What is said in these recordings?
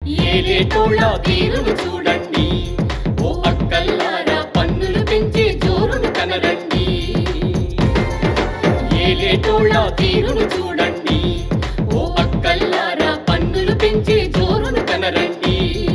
ఏలేటోళ్ళ తీరును చూడండి ఓ అక్కల్లారా పన్నులు పెంచి జోరును కనరండి ఏలేటోళ్ళ తీరును చూడండి ఓ అక్కల్లారా పన్నులు పెంచి జోరును కనరండి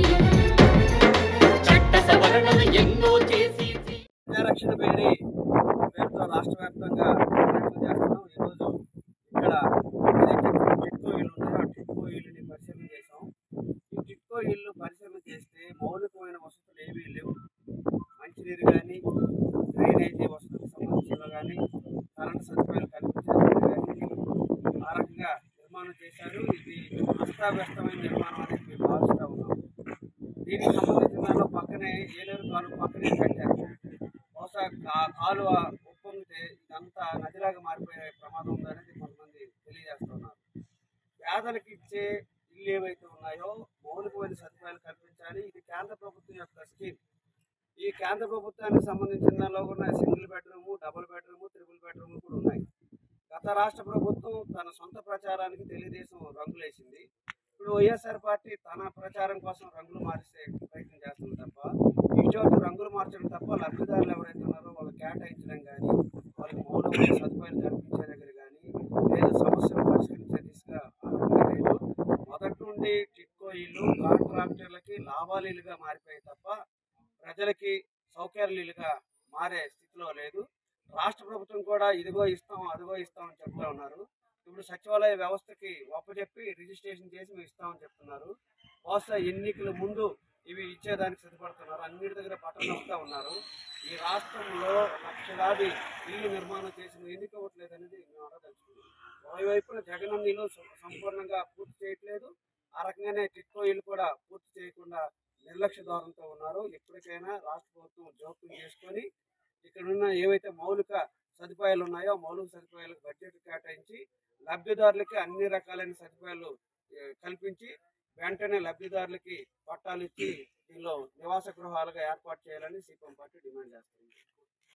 చట్ట సవరణలు ఎన్నో చేసి రక్షణ పేరి పేరుతో రాష్ట్ర వ్యాప్తంగా ప్రయత్నం చేస్తున్నాం ఈరోజు ఇక్కడ ఏదైతే టిట్కో ఇల్లు ఉన్నాయో ఆ టిట్కో ఇల్లుని పరిశీలన చేసాం ఈ టిట్కో ఇల్లు పరిశీలన చేస్తే మౌలికమైన వసతులు ఏమీ లేవు మంచినీరు కానీ డ్రైనేజీ వసతులకు సంబంధించిన కానీ కరెంట్ సదుపాయాలు కల్పించారు కానీ ఆ రకంగా నిర్మాణం చేశారు ఇది అస్తావ్యస్తమైన నిర్మాణం అనేది మేము భావిస్తూ ఉన్నాం దీనికి సంబంధించిన దానిలో పక్కనే ఏలేరు కాలువ పక్కనే కట్టారు బహుశా కా- కాలువ ఉప్పొంగితే ఇదంతా నదిలాగా మారిపోయే ప్రమాదం ఉందనేది కొంతమంది తెలియజేస్తున్నారు పేదలకు ఇచ్చే ఇల్లు ఏవైతే ఉన్నాయో మౌలికమైన సదుపాయాలు కల్పించాలి ఇది కేంద్ర ప్రభుత్వం యొక్క స్కీమ్ ఈ కేంద్ర ప్రభుత్వానికి సంబంధించిన దానిలో కూడా single bedroom double bedroom triple bedroom కూడా ఉన్నాయి గత రాష్ట్ర ప్రభుత్వం తన సొంత ప్రచారానికి తెలుగుదేశం రంగులేసింది ఇప్పుడు వైఎస్ఆర్ పార్టీ తన ప్రచారం కోసం రంగులు మార్చే ప్రయత్నం చేస్తుంది తప్ప ఈ చోట రంగులు మార్చడం తప్ప లబ్ధిదారులు ఎవరైతే ఉన్నారో వాళ్ళకి కేటాయించడం కానీ వాళ్ళకి మౌలిక సదుపాయాలు కల్పించే దగ్గర కానీ లేదా సమస్యలు పరిష్కరించే దిశగా ఆ రకంగా లేదు మొదటి నుండి టిట్కో ఇల్లు కాంట్రాక్టర్లకి లాభాలు ఇల్లుగా మారిపోయాయి తప్ప ప్రజలకి సౌకర్యాలు ఇల్లుగా మారే స్థితిలో లేదు రాష్ట్ర ప్రభుత్వం కూడా ఇదిగో ఇస్తాం అదిగో ఇస్తాం అని చెప్తా ఉన్నారు ఇప్పుడు సచివాలయ వ్యవస్థకి ఒప్పచెప్పి రిజిస్ట్రేషన్ చేసి మేము ఇస్తామని చెప్తున్నారు బహుశా ఎన్నికల ముందు ఇవి ఇచ్చేదానికి సిద్ధపడుతున్నారు అన్నిటి దగ్గర బట్టలు వస్తూ ఉన్నారు ఈ రాష్ట్రంలో లక్షలాది ఇల్లు నిర్మాణం చేసిన ఎందుకు ఇవ్వట్లేదు అనేది మేము అడగదలుచుకున్నాం ఒకవైపున జగనన్న ఇల్లు సం- సంపూర్ణంగా పూర్తి చేయట్లేదు ఆ రకంగానే టిట్కో ఇల్లు కూడా పూర్తి చేయకుండా నిర్లక్ష్య ధోరణితో ఉన్నారు ఎప్పటికైనా రాష్ట్ర ప్రభుత్వం జోక్యం చేసుకొని ఇక్కడ ఉన్న ఏవైతే మౌలిక సదుపాయాలు ఉన్నాయో ఆ మౌలిక సదుపాయాలకు బడ్జెట్ కేటాయించి లబ్ధిదారులకి అన్ని రకాలైన సదుపాయాలు ఏ, కల్పించి వెంటనే లబ్ధిదారులకి పట్టాలు ఇచ్చి దీనిలో నివాస గృహాలుగా ఏర్పాటు చేయాలని సిపిఎం పార్టీ డిమాండ్ చేస్తుంది